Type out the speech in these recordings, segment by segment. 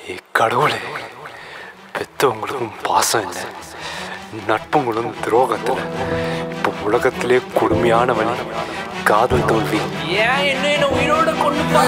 ஏ கடவுளே பெத்தவங்களுக்கும் பாசம் இல்லை நட்புங்களும் துரோகத்தில் இப்போ உலகத்திலே கொடுமையான வழி காதல் தோல்வி ஏன் என்ன என்ன உயிரோட கொண்டு போ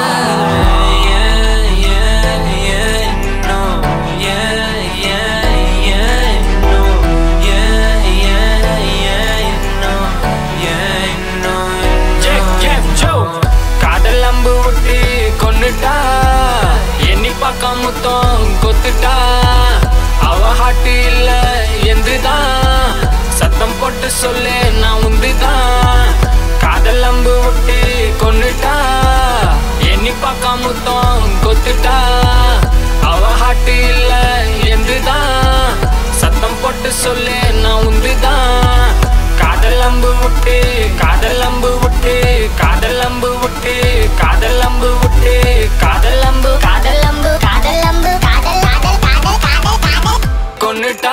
காதல் அம்பு விட்டு கொன்னுட்டா எண்ணி பார்க்காம முத்தம் கொத்துட்டா அவ ஹாட்டு இல்ல எந்துதான் சத்தம் போட்டு சொல்லு நான் உந்துதான் காதல் அம்பு விட்டு கொன்னுட்டா எண்ணி பார்க்காம முத்தம் கொத்துட்டா அவ ஹாட்டு இல்ல எந்துதான் சத்தம் போட்டு சொல்லு நான் உந்துதான் காதல் அம்பு விட்டு காதல் அம்பு விட்டு காதல் அம்பு விட்டு காதல் அம்பு விட்டு காதல் அம்பு காதலம்பு காதலம்பு காதல் காதல் காதல் காதல் காதல் கொன்னுட்டா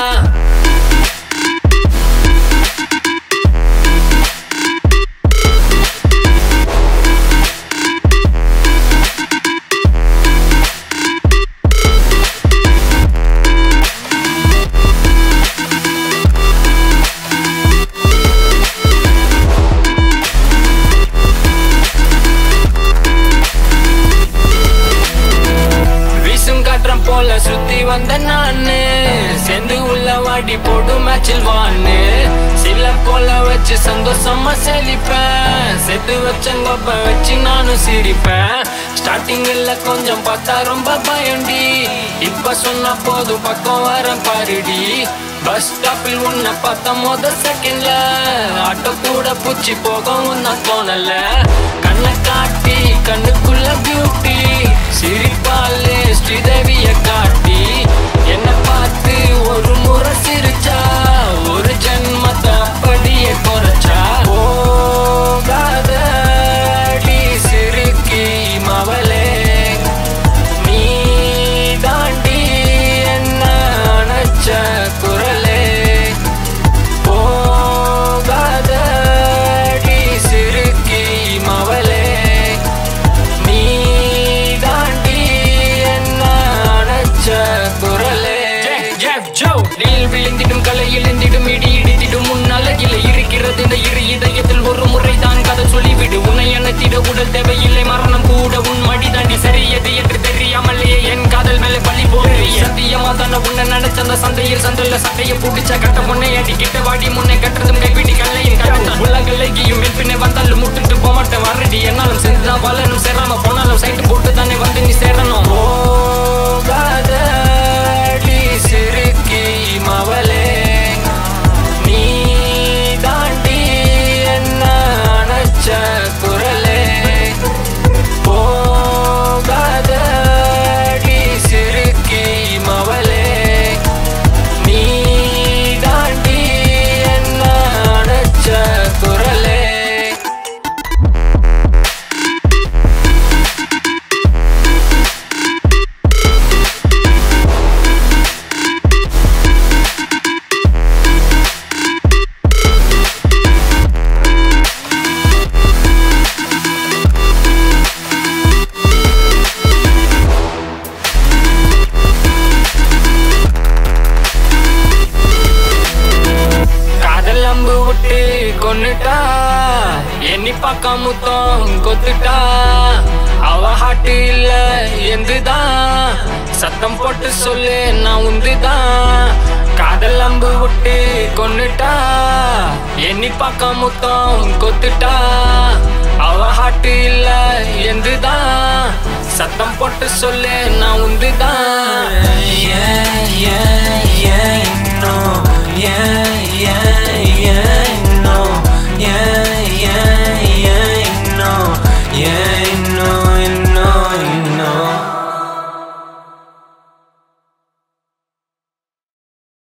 வீசும் காற்றம் போல சுத்தி வந்த நானு சேர்ந்து உள்ள வாடி போடு மேட்சில் வான்னு சில போல வச்சு சந்தோஷமா செழிப்பேன் செத்து வச்சங்கப்ப வச்சு நானும் சிரிப்பேன் ஸ்டார்டிங்ல கொஞ்சம் பார்த்தா ரொம்ப பயண்டி இப்ப சொன்ன போதும் பக்கம் வர பாருடி பஸ் ஸ்டாப்பில் உன்னை பார்த்த மொத செகண்ட்ல ஆட்டோ கூட பூச்சி போகவும் நான் தோணல கண்ணை காட்டி கண்ணுக்குள்ள பியூட்டி சிரிப்பாலே ஸ்ரீதேவிய காட்டி என்ன பார்த்து ஒரு முறை சிரிச்சா ஒரு ஜென்மத்தை அப்படியே குறைச்சா போகாத அடி சிறுக்கி மவளே நீ தாண்டி என்ன அணைச்ச குரலே போகாத அடி சிறுக்கி மவளே நீ தாண்டி என்ன அணைச்ச குரலே நீல் விழுந்திடும் கலை எழுந்திடும் இடி இடித்திடும் உன் அழகில இருக்கிறது இந்த இரு இதயத்தில் ஒரு முறை தான் கதை சொல்லிவிடு உன்னை அணைத்திட உடல் தேவையில்லை மரணம் கூட உன் மடி தாண்டி சரியது என்று தெரியாமலே என் காதல் மேல பள்ளி போடு சத்தியமா தானே உன்னை நினைச்ச அந்த சந்தையில் சந்தையில சட்டைய பிடிச்ச கட்ட முன்னை அடி கிட்ட வாடி முன்னை கட்டுறதும் கைப்பிடி கல்லையும் கட்டுத்தான் உலகலைக்கியும் என் பின்னே வந்தாலும் முட்டுட்டு போக மாட்டேன் வரடி என்னாலும் சேர்ந்துதான் வளரும் சேராம போனாலும் சைட்டு போட்டு தானே வந்து நீ சேரணும் போகாத அடி சிறுக்கி மவளே நீ தாண்டி என்ன அணைச்ச குரலே போகாத அடி சிறுக்கி மவளே நீ தாண்டி என்ன அணைச்ச குரலே காதல் அம்பு விட்டு கொன்னுட்டா எண்ணி பார்க்காம முத்தம் கொத்துட்டா அவ ஹாட்டு இல்ல எந்துதான் சத்தம் போட்டு சொல்லு நான் உந்துதான் காதல் அம்பு விட்டு கொன்னுட்டா எண்ணி பார்க்காம முத்தம் கொத்துட்டா அவ ஹாட்டு இல்ல எந்துதான் சத்தம் போட்டு சொல்லு நான் உந்துதான்